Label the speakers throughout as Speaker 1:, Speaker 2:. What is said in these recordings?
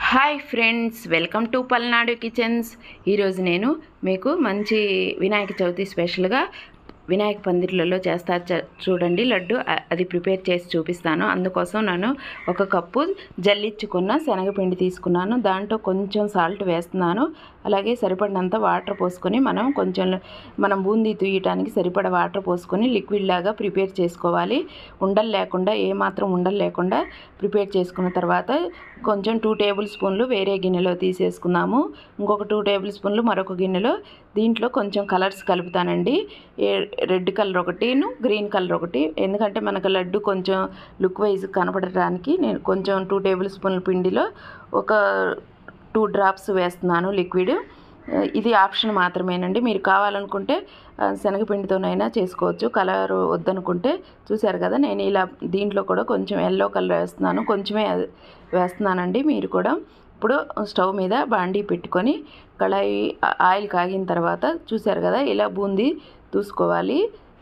Speaker 1: hi friends welcome to Palnadu kitchens ఈరోజు నేను మీకు మంచి వినాయక చవితి స్పెషల్గా వినాయక పందిర్లలో చేస్తారు చ- చూడండి లడ్డు అ- అది ప్రిపేర్ చేసి చూపిస్తాను అందుకోసం నేను ఒక కప్పు జల్లించుకున్న శనగపిండి తీసుకున్నాను దాంట్లో కొంచెం సాల్ట్ వేస్తున్నాను అలాగే సరిపడినంత వాటర్ పోసుకొని మనం కొంచెం మనం బూందీ తుయ్యటానికి సరిపడ వాటర్ పోసుకొని లిక్విడ్ లాగా ప్రిపేర్ చేసుకోవాలి ఉండలు లేకుండా ఏమాత్రం ఉండలు లేకుండా ప్రిపేర్ చేసుకున్న తర్వాత కొంచెం టూ టేబుల్ స్పూన్లు వేరే గిన్నెలో తీసేసుకుందాము ఇంకొక టూ టేబుల్ స్పూన్లు మరొక గిన్నెలో దీంట్లో కొంచెం కలర్స్ కలుపుతానండి ఏ- రెడ్ కలర్ ఒకటిను గ్రీన్ కలర్ ఒకటి ఎందుకంటే మనకు లడ్డు కొంచెం లుక్ వైజ్ కనపడటానికి నేను కొంచెం టూ టేబుల్ స్పూన్ల పిండిలో ఒక టూ డ్రాప్స్ వేస్తున్నాను లిక్విడ్ ఇది ఆప్షన్ మాత్రమేనండి మీరు కావాలనుకుంటే ఆ, శనగపిండితోనైనా చేసుకోవచ్చు కలర్ వద్దనుకుంటే చూశారు కదా నేను ఇలా దీంట్లో కూడా కొంచెం ఎల్లో కలర్ వేస్తున్నాను కొంచెమే వేస్తున్నానండి మీరు కూడా ఇప్పుడు స్టవ్ మీద బాండీ పెట్టుకొని కళాయి ఆ- ఆయిల్ కాగిన తర్వాత చూశారు కదా ఇలా బూందీ చూసుకోవాలి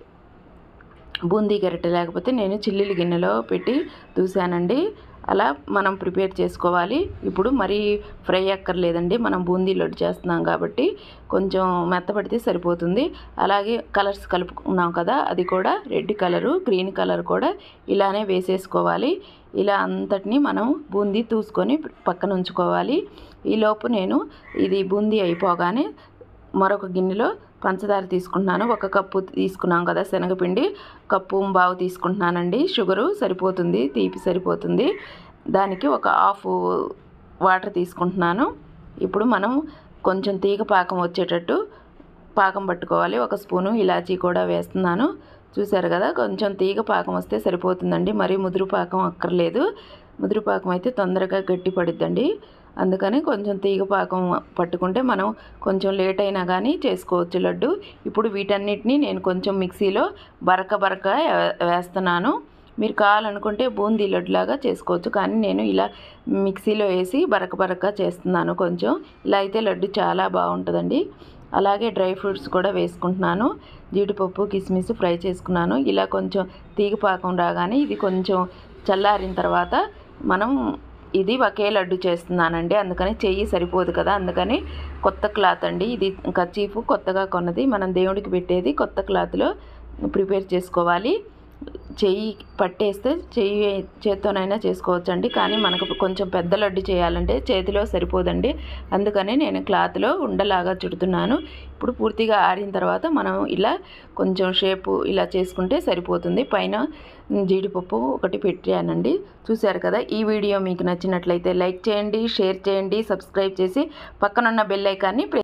Speaker 1: బూందీ గరిటె లేకపోతే నేను చిల్లీల గిన్నెలో పెట్టి దూసానండి అలా మనం ప్రిపేర్ చేసుకోవాలి ఇప్పుడు మరీ ఫ్రై అక్కర్లేదండి మనం బూందీ లడ్డు చేస్తున్నాం కాబట్టి కొంచెం మెత్తపడితే సరిపోతుంది అలాగే కలర్స్ కలుపుకున్నాం కదా అది కూడా రెడ్ కలరు గ్రీన్ కలర్ కూడా ఇలానే వేసేసుకోవాలి ఇలా అంతటిని మనం బూందీ తూసుకొని పక్కన ఉంచుకోవాలి ఈలోపు నేను ఇది బూందీ అయిపోగానే మరొక గిన్నెలో పంచదార తీసుకుంటున్నాను ఒక కప్పు తీసుకున్నాం కదా శనగపిండి కప్పు బావు తీసుకుంటున్నానండి షుగరు సరిపోతుంది తీపి సరిపోతుంది దానికి ఒక హాఫ్ వాటర్ తీసుకుంటున్నాను ఇప్పుడు మనం కొంచెం తీగ పాకం వచ్చేటట్టు పాకం పట్టుకోవాలి ఒక స్పూను ఇలాచీ కూడా వేస్తున్నాను చూసారు కదా కొంచెం తీగ పాకం వస్తే సరిపోతుందండి మరీ ముదురు పాకం అక్కర్లేదు ముదురు పాకం అయితే తొందరగా గట్టి పడిద్దండి అందుకని కొంచెం తీగ పాకం పట్టుకుంటే మనం కొంచెం లేట్ అయినా కానీ చేసుకోవచ్చు లడ్డు ఇప్పుడు వీటన్నిటిని నేను కొంచెం మిక్సీలో బరక బరక వే- వేస్తున్నాను మీరు కావాలనుకుంటే బూందీ లడ్డులాగా చేసుకోవచ్చు కానీ నేను ఇలా మిక్సీలో వేసి బరక బరక చేస్తున్నాను కొంచెం ఇలా అయితే లడ్డు చాలా బాగుంటుందండి అలాగే డ్రై ఫ్రూట్స్ కూడా వేసుకుంటున్నాను జీడిపప్పు కిస్మిస్ ఫ్రై చేసుకున్నాను ఇలా కొంచెం తీగ పాకం రాగానే ఇది కొంచెం చల్లారిన తర్వాత మనం ఇది ఒకే లడ్డు చేస్తున్నానండి అందుకని చెయ్యి సరిపోదు కదా అందుకని కొత్త క్లాత్ అండి ఇది కచీఫ్ కొత్తగా కొన్నది మనం దేవుడికి పెట్టేది కొత్త క్లాత్లో ప్రిపేర్ చేసుకోవాలి చెయ్యి పట్టేస్తే చెయ్యి చేత్తోనైనా చేసుకోవచ్చండి కానీ మనకు కొంచెం పెద్ద లడ్డు చేయాలంటే చేతిలో సరిపోదండి అందుకని నేను క్లాత్లో ఉండలాగా చుడుతున్నాను ఇప్పుడు పూర్తిగా ఆరిన తర్వాత మనం ఇలా కొంచెం షేపు ఇలా చేసుకుంటే సరిపోతుంది పైన జీడిపప్పు ఒకటి పెట్టానండి చూశారు కదా ఈ వీడియో మీకు నచ్చినట్లయితే లైక్ చేయండి షేర్ చేయండి సబ్స్క్రైబ్ చేసి పక్కనున్న బెల్ ఐకాన్ని ప్రెస్